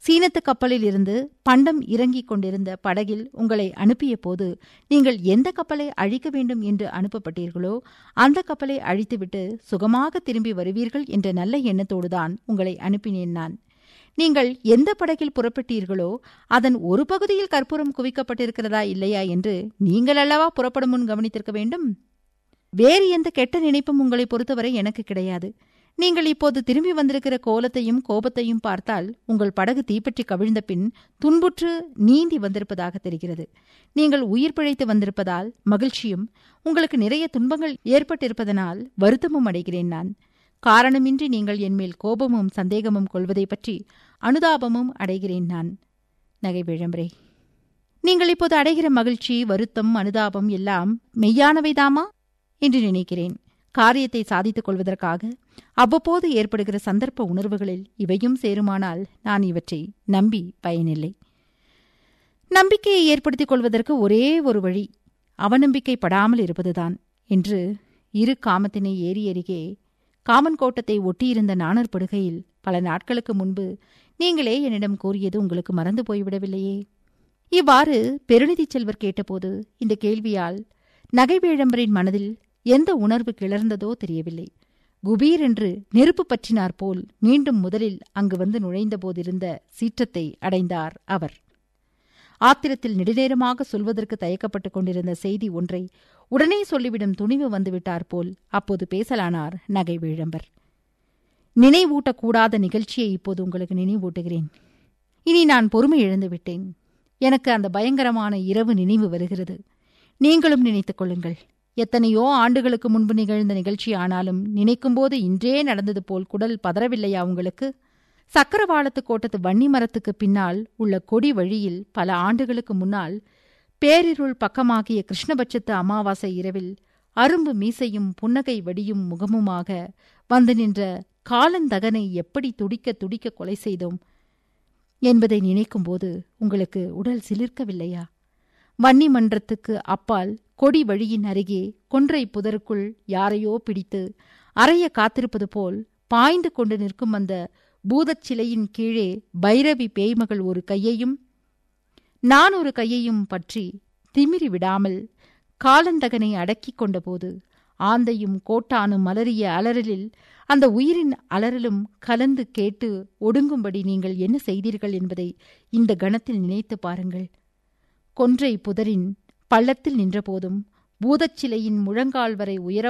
சீனத்து கப்பலில் இருந்து பண்டம் இறங்கிக் கொண்டிருந்த படகில் உங்களை அனுப்பிய போது நீங்கள் எந்த கப்பலை அழிக்க வேண்டும் என்று அனுப்பப்பட்டீர்களோ அந்த கப்பலை அழித்துவிட்டு சுகமாக திரும்பி வருவீர்கள் என்ற நல்ல எண்ணத்தோடுதான் உங்களை அனுப்பினேன் நான் நீங்கள் எந்த படகில் புறப்பட்டீர்களோ அதன் ஒரு பகுதியில் கற்பூரம் குவிக்கப்பட்டிருக்கிறதா இல்லையா என்று நீங்கள் அல்லவா புறப்படும் முன் கவனித்திருக்க வேண்டும் வேறு எந்த கெட்ட நினைப்பும் உங்களை பொறுத்தவரை எனக்கு கிடையாது நீங்கள் இப்போது திரும்பி வந்திருக்கிற கோலத்தையும் கோபத்தையும் பார்த்தால் உங்கள் படகு தீப்பற்றி கவிழ்ந்த பின் துன்புற்று நீந்தி வந்திருப்பதாக தெரிகிறது நீங்கள் உயிர் பிழைத்து வந்திருப்பதால் மகிழ்ச்சியும் உங்களுக்கு நிறைய துன்பங்கள் ஏற்பட்டிருப்பதனால் வருத்தமும் அடைகிறேன் நான் காரணமின்றி நீங்கள் என்மேல் கோபமும் சந்தேகமும் கொள்வதை பற்றி அனுதாபமும் அடைகிறேன் நான் நகை விழம்பரே நீங்கள் இப்போது அடைகிற மகிழ்ச்சி வருத்தம் அனுதாபம் எல்லாம் மெய்யானவைதாமா என்று நினைக்கிறேன் காரியத்தை சாதித்துக் கொள்வதற்காக அவ்வப்போது ஏற்படுகிற சந்தர்ப்ப உணர்வுகளில் இவையும் சேருமானால் நான் இவற்றை நம்பி பயனில்லை நம்பிக்கையை ஏற்படுத்திக் கொள்வதற்கு ஒரே ஒரு வழி அவநம்பிக்கை படாமல் இருப்பதுதான் என்று இரு காமத்தினை ஏறி அருகே காமன் கோட்டத்தை ஒட்டியிருந்த நாணர் படுகையில் பல நாட்களுக்கு முன்பு நீங்களே என்னிடம் கூறியது உங்களுக்கு மறந்து போய்விடவில்லையே இவ்வாறு பெருநிதிச் செல்வர் கேட்டபோது இந்த கேள்வியால் நகைவேழம்பரின் மனதில் எந்த உணர்வு கிளர்ந்ததோ தெரியவில்லை குபீர் என்று நெருப்பு பற்றினார் போல் மீண்டும் முதலில் அங்கு வந்து நுழைந்தபோதிருந்த சீற்றத்தை அடைந்தார் அவர் ஆத்திரத்தில் நெடுநேரமாக சொல்வதற்கு தயக்கப்பட்டுக் கொண்டிருந்த செய்தி ஒன்றை உடனே சொல்லிவிடும் துணிவு வந்துவிட்டார் போல் அப்போது பேசலானார் நகை வேழம்பர் நினைவூட்டக்கூடாத நிகழ்ச்சியை இப்போது உங்களுக்கு நினைவூட்டுகிறேன் இனி நான் பொறுமை இழந்து விட்டேன் எனக்கு அந்த பயங்கரமான இரவு நினைவு வருகிறது நீங்களும் நினைத்துக் கொள்ளுங்கள் எத்தனையோ ஆண்டுகளுக்கு முன்பு நிகழ்ந்த நிகழ்ச்சி ஆனாலும் நினைக்கும்போது இன்றே நடந்தது போல் குடல் பதறவில்லையா உங்களுக்கு சக்கரவாளத்து கோட்டத்து வன்னி மரத்துக்கு பின்னால் உள்ள கொடி வழியில் பல ஆண்டுகளுக்கு முன்னால் பேரிருள் பக்கமாகிய கிருஷ்ணபட்சத்து அமாவாசை இரவில் அரும்பு மீசையும் புன்னகை வடியும் முகமுமாக வந்து நின்ற காலந்தகனை எப்படி துடிக்க துடிக்க கொலை செய்தோம் என்பதை நினைக்கும்போது உங்களுக்கு உடல் சிலிர்க்கவில்லையா வன்னி மன்றத்துக்கு அப்பால் கொடி வழியின் அருகே கொன்றை புதருக்குள் யாரையோ பிடித்து அறைய காத்திருப்பது போல் பாய்ந்து கொண்டு நிற்கும் அந்த பூதச் சிலையின் கீழே பைரவி பேய்மகள் ஒரு கையையும் நான் ஒரு கையையும் பற்றி திமிரி விடாமல் காலந்தகனை அடக்கிக் கொண்டபோது ஆந்தையும் கோட்டானும் அலறிய அலறலில் அந்த உயிரின் அலறலும் கலந்து கேட்டு ஒடுங்கும்படி நீங்கள் என்ன செய்தீர்கள் என்பதை இந்த கணத்தில் நினைத்து பாருங்கள் கொன்றை புதரின் பள்ளத்தில் நின்றபோதும் பூதச்சிலையின் முழங்கால் வரை உயர